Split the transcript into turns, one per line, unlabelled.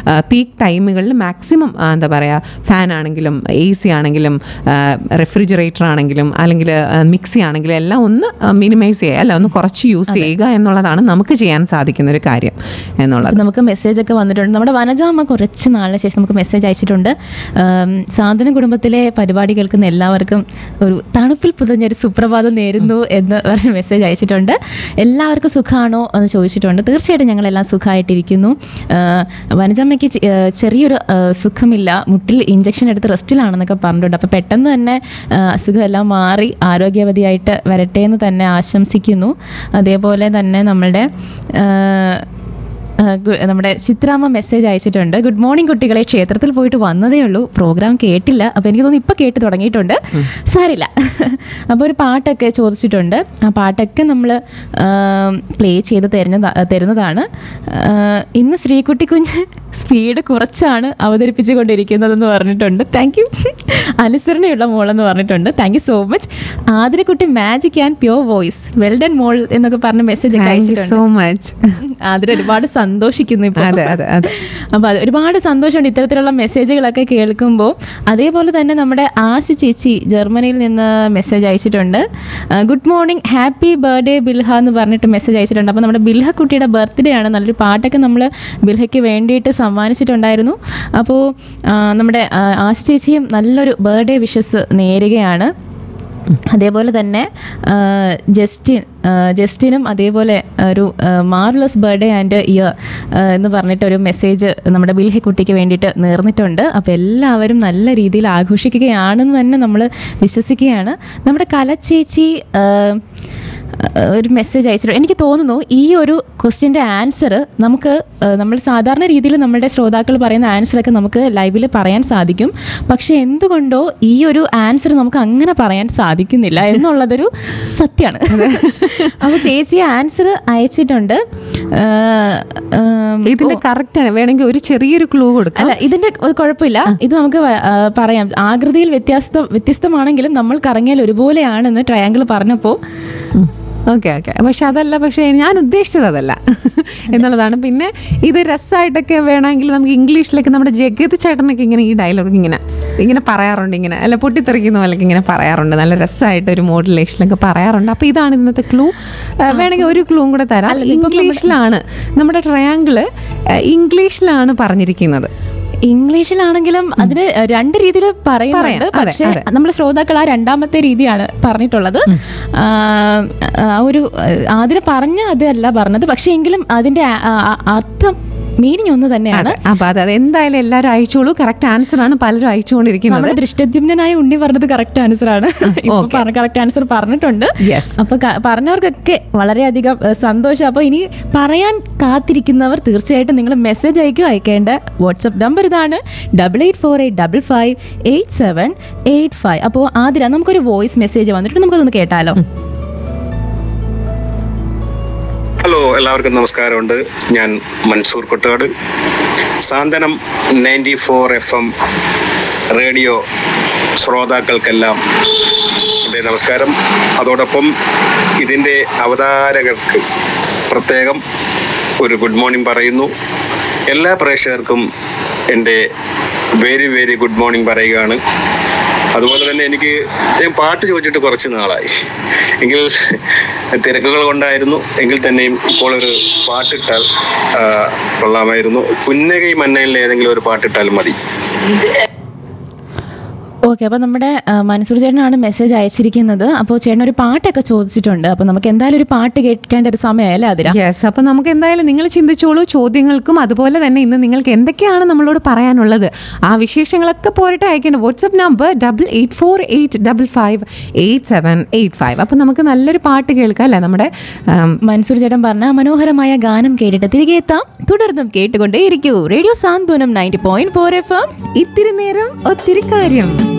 Peak ടൈമുകളിൽ maximum എന്താ പറയുക fan ആണെങ്കിലും എ സി ആണെങ്കിലും റെഫ്രിജറേറ്റർ ആണെങ്കിലും അല്ലെങ്കിൽ മിക്സി ആണെങ്കിലും എല്ലാം ഒന്ന് മിനിമൈസ് ചെയ്യുക അല്ല ഒന്ന് കുറച്ച് യൂസ് ചെയ്യുക എന്നുള്ളതാണ് നമുക്ക് ചെയ്യാൻ സാധിക്കുന്ന ഒരു കാര്യം എന്നുള്ളത്
നമുക്ക് മെസ്സേജ് ഒക്കെ വന്നിട്ടുണ്ട് നമ്മുടെ വനജാമ്മ കുറച്ച് നാളിന് ശേഷം നമുക്ക് മെസ്സേജ് അയച്ചിട്ടുണ്ട് ആം, സാധന കുടുംബത്തിലെ പരിപാടി കേൾക്കുന്ന എല്ലാവർക്കും ഒരു തണുപ്പിൽ പുതഞ്ഞൊരു സുപ്രഭാതം നേരുന്നു എന്ന് പറഞ്ഞ മെസ്സേജ് അയച്ചിട്ടുണ്ട് എല്ലാവർക്കും സുഖമാണോ എന്ന് ചോദിച്ചിട്ടുണ്ട് തീർച്ചയായിട്ടും ഞങ്ങളെല്ലാം സുഖമായിട്ടിരിക്കുന്നു ആ, വനജാമ്മയ്ക്ക് ചെ- ആ, ചെറിയൊരു ആ, സുഖമില്ല മുട്ടിൽ ഇഞ്ചക്ഷൻ എടുത്ത് റെസ്റ്റിലാണെന്നൊക്കെ പറഞ്ഞിട്ടുണ്ട് അപ്പോൾ പെട്ടെന്ന് തന്നെ ആ, അസുഖമെല്ലാം മാറി ആരോഗ്യവതിയായിട്ട് വരട്ടെ എന്ന് തന്നെ ആശംസിക്കുന്നു അതേപോലെ തന്നെ നമ്മളുടെ ആ, ആ, ഗു- നമ്മുടെ ചിത്രാമ്മ മെസ്സേജ് അയച്ചിട്ടുണ്ട് ഗുഡ് മോർണിംഗ് കുട്ടികളെ ക്ഷേത്രത്തിൽ പോയിട്ട് വന്നതേ ഉള്ളൂ പ്രോഗ്രാം കേട്ടില്ല അപ്പോൾ എനിക്ക് തോന്നുന്നു ഇപ്പോൾ കേട്ട് തുടങ്ങിയിട്ടുണ്ട് സാരില്ല അപ്പോൾ ഒരു പാട്ടൊക്കെ ചോദിച്ചിട്ടുണ്ട് ആ പാട്ടൊക്കെ നമ്മൾ പ്ലേ ചെയ്ത് തരുന്ന തരുന്നതാണ് ആ, ഇന്ന് ശ്രീകുട്ടി കുഞ്ഞ് സ്പീഡ് കുറച്ചാണ് അവതരിപ്പിച്ചു കൊണ്ടിരിക്കുന്നതെന്ന് പറഞ്ഞിട്ടുണ്ട് താങ്ക് യു അനുസരണയുള്ള മോളെന്ന് പറഞ്ഞിട്ടുണ്ട് താങ്ക് യു സോ മച്ച് ആതിരക്കുട്ടി magic and pure voice well done മോൾ എന്നൊക്കെ പറഞ്ഞ മെസ്സേജ് ഒക്കെ
താങ്ക് യു
അയച്ചിട്ടുണ്ട്
സോ മച്ച്
ആതിര ഒരുപാട് സന്തോഷിക്കുന്നു ഇപ്പോൾ
അതെ അതെ അതെ
അപ്പോൾ അത് ഒരുപാട് സന്തോഷമുണ്ട് ഇത്തരത്തിലുള്ള മെസ്സേജുകളൊക്കെ കേൾക്കുമ്പോൾ അതേപോലെ തന്നെ നമ്മുടെ ആശ ചേച്ചി ജർമ്മനിയിൽ നിന്ന് മെസ്സേജ് അയച്ചിട്ടുണ്ട് good morning happy birthday Bilha എന്ന് പറഞ്ഞിട്ട് മെസ്സേജ് അയച്ചിട്ടുണ്ട് അപ്പോൾ നമ്മുടെ ബിൽഹ കുട്ടിയുടെ ബർത്ത്ഡേ ആണ് നല്ലൊരു പാട്ടൊക്കെ നമ്മൾ ബിൽഹയ്ക്ക് വേണ്ടിയിട്ട് സമ്മാനിച്ചിട്ടുണ്ടായിരുന്നു അപ്പോൾ ആ, നമ്മുടെ ആ, ആശ ചേച്ചിയും നല്ലൊരു ബർത്ത്ഡേ വിഷസ് നേരുകയാണ് അതേപോലെ തന്നെ ആ, ജസ്റ്റിൻ ആ, ജസ്റ്റിനും അതേപോലെ ഒരു മാർലസ് ബർത്ത്ഡേ ആൻഡ് ഇയർ എന്ന് പറഞ്ഞിട്ട് ഒരു മെസ്സേജ് നമ്മുടെ ബിൽഹി കുട്ടിക്ക് വേണ്ടിയിട്ട് നേർന്നിട്ടുണ്ട് അപ്പോൾ എല്ലാവരും നല്ല രീതിയിൽ ആഘോഷിക്കുകയാണെന്ന് തന്നെ നമ്മൾ വിശ്വസിക്കുകയാണ് നമ്മുടെ കലച്ചേച്ചി ആ, ഒരു മെസ്സേജ് അയച്ചിട്ടുണ്ട് എനിക്ക് തോന്നുന്നു ഈ ഒരു ക്വസ്റ്റ്യൻ്റെ ആൻസർ നമുക്ക് ആ, നമ്മൾ സാധാരണ രീതിയിൽ നമ്മുടെ ശ്രോതാക്കൾ പറയുന്ന ആൻസറൊക്കെ നമുക്ക് ലൈവിൽ പറയാൻ സാധിക്കും പക്ഷെ എന്തുകൊണ്ടോ ഈ ഒരു ആൻസർ നമുക്ക് അങ്ങനെ പറയാൻ സാധിക്കുന്നില്ല എന്നുള്ളതൊരു സത്യമാണ് അപ്പോൾ ചേച്ചി ആൻസർ അയച്ചിട്ടുണ്ട് ആ, ആ,
ഇതിന്റെ കറക്റ്റ് വേണമെങ്കിൽ ഒരു ചെറിയൊരു ക്ലൂ കൊടുക്കാം
അല്ല ഇതിന്റെ ഒരു കുഴപ്പമില്ല ഇത് നമുക്ക് വ- ആ, പറയാം ആകൃതിയിൽ വ്യത്യാസ്ത വ്യത്യസ്തമാണെങ്കിലും നമ്മൾ കറങ്ങിയാൽ ഒരുപോലെയാണെന്ന് ട്രയാങ്കിൾ പറഞ്ഞപ്പോൾ
ഓക്കെ ഓക്കെ പക്ഷെ അതല്ല പക്ഷേ ഞാൻ ഉദ്ദേശിച്ചത് അതല്ല എന്നുള്ളതാണ് പിന്നെ ഇത് രസമായിട്ടൊക്കെ വേണമെങ്കിൽ നമുക്ക് ഇംഗ്ലീഷിലൊക്കെ നമ്മുടെ ജഗത് ചേട്ടനൊക്കെ ഇങ്ങനെ ഈ ഡയലോഗ് ഇങ്ങനെ ഇങ്ങനെ പറയാറുണ്ട് ഇങ്ങനെ അല്ല പൊട്ടിത്തെറിക്കുന്ന പോലൊക്കെ ഇങ്ങനെ പറയാറുണ്ട് നല്ല രസമായിട്ട് ഒരു മോഡുലേഷനിലൊക്കെ പറയാറുണ്ട് അപ്പോൾ ഇതാണ് ഇന്നത്തെ ക്ലൂ വേണമെങ്കിൽ ഒരു ക്ലൂവും കൂടെ തരാം ഇംഗ്ലീഷിലാണ് നമ്മുടെ ട്രയാങ്കിള് ഇംഗ്ലീഷിലാണ് പറഞ്ഞിരിക്കുന്നത്
ഇംഗ്ലീഷിലാണെങ്കിലും അതിന് രണ്ട് രീതിയിൽ പറയുന്നുണ്ട്
പറയാം. അതെ,
പക്ഷേ
അതെ.
നമ്മുടെ ശ്രോതാക്കൾ ആ രണ്ടാമത്തെ രീതിയാണ് പറഞ്ഞിട്ടുള്ളത് ആ, ആ ഒരു അതിന് പറഞ്ഞ അതല്ല പറഞ്ഞത് പക്ഷേ എങ്കിലും അതിന്റെ ആ- ആ- അർത്ഥം മീനിങ് ഒന്ന് തന്നെയാണ്
അതെ അപ്പൊ അതെ അതെ എന്തായാലും എല്ലാവരും അയച്ചോളൂ കറക്റ്റ് ആൻസർ ആണ് പലരും അയച്ചുകൊണ്ടിരിക്കുന്നത്
നമ്മുടെ ദൃഷ്ടദ്യുമ്നായ ഉണ്ണി പറഞ്ഞത് കറക്റ്റ് ആൻസർ ആണ് ഇപ്പൊ കറക്റ്റ് ആൻസർ പറഞ്ഞിട്ടുണ്ട്
Yes.
അപ്പൊ ക- പറഞ്ഞവർക്കൊക്കെ വളരെയധികം ഏഹ്, സന്തോഷം അപ്പൊ ഇനി പറയാൻ കാത്തിരിക്കുന്നവർ തീർച്ചയായിട്ടും നിങ്ങൾ മെസ്സേജ് അയക്കുക അയക്കേണ്ട വാട്സപ്പ് നമ്പർ ഇതാണ് double eight four eight double five eight seven eight five അപ്പോൾ ആതിര നമുക്കൊരു വോയിസ് മെസ്സേജ് വന്നിട്ട് നമുക്കതൊന്ന് കേട്ടാലോ
ഹലോ എല്ലാവർക്കും നമസ്കാരമുണ്ട് ഞാൻ Mansoor Kottad Santhwanam ninety four F M radio ശ്രോതാക്കൾക്കെല്ലാം എൻ്റെ നമസ്കാരം അതോടൊപ്പം ഇതിൻ്റെ അവതാരകർക്ക് പ്രത്യേകം ഒരു ഗുഡ് മോർണിംഗ് പറയുന്നു എല്ലാ പ്രേക്ഷകർക്കും എൻ്റെ വെരി വെരി ഗുഡ് മോർണിംഗ് പറയുകയാണ് അതുപോലെ തന്നെ എനിക്ക് ഞാൻ പാട്ട് ചോദിച്ചിട്ട് കുറച്ച് നാളായി എങ്കിൽ തിരക്കുകൾ കൊണ്ടായിരുന്നു എങ്കിൽ തന്നെയും ഇപ്പോൾ ഒരു പാട്ടിട്ടാൽ ആ, കൊള്ളാമായിരുന്നു പുന്നകൈ മന്നയിലെ ഏതെങ്കിലും ഒരു പാട്ടിട്ടാൽ മതി
ഓക്കെ അപ്പോൾ നമ്മുടെ ആ, മൻസൂർ ചേട്ടനാണ് മെസ്സേജ് അയച്ചിരിക്കുന്നത് അപ്പോൾ ചേട്ടൻ ഒരു പാട്ടൊക്കെ ചോദിച്ചിട്ടുണ്ട് അപ്പോൾ നമുക്ക് എന്തായാലും ഒരു പാട്ട് കേൾക്കേണ്ട ഒരു സമയമല്ലേ അതിര
യെസ് അപ്പൊ നമുക്ക് എന്തായാലും നിങ്ങൾ ചിന്തിച്ചോളൂ ചോദ്യങ്ങൾക്കും അതുപോലെ തന്നെ ഇന്ന് നിങ്ങൾക്ക് എന്തൊക്കെയാണ് നമ്മളോട് പറയാനുള്ളത് ആ വിശേഷങ്ങളൊക്കെ പോരട്ടെ അയക്കേണ്ട WhatsApp number double eight four eight double five eight seven eight five അപ്പൊ നമുക്ക് നല്ലൊരു പാട്ട് കേൾക്കാം അല്ലേ നമ്മുടെ ആം,
മൻസൂർ ചേട്ടൻ പറഞ്ഞ മനോഹരമായ ഗാനം കേട്ടിട്ട് തിരികെ എത്താം തുടർന്നും കേട്ടുകൊണ്ടേ ഇരിക്കൂ radio Santhwanam ninety point four F M
ഇത്തിരി നേരം ഒത്തിരി കാര്യം